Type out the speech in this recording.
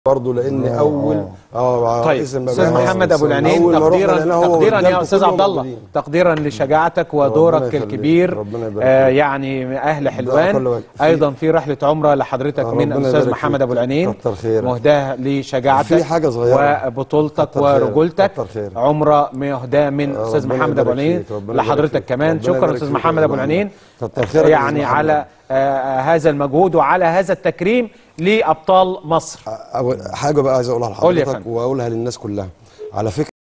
برضه لان اول اه طيب اسم استاذ مبيعات. محمد ابو العنين أول ما رحنا تقديرا لقيناه هو تقديرا يا ورجالته استاذ كلهم عبد الله موجودين. تقديرا لشجاعتك ربنا ودورك يخليك. الكبير ربنا يبارك آه فيك. يعني اهل كل حلوان وقت. في- ايضا في رحله عمره لحضرتك آه، من ربنا استاذ يبارك محمد فيك. ابو العنين كتر خيرك. مهداه لشجاعتك في حاجة صغيرة. وبطولتك كتر خيرك. ورجولتك كتر خيرك. عمره مهداه من آه، استاذ ربنا محمد ابو يبارك العنين فيك. ربنا يبارك لحضرتك فيك. كمان ربنا شكرا يبارك استاذ فيك محمد يا ابو محمد. العنين كتر خيرك يا يعني أستاذ على آه، هذا المجهود وعلى هذا التكريم لابطال مصر أول حاجه بقى عايز اقولها قول يا لحضرتك فندم. واقولها للناس كلها على فكره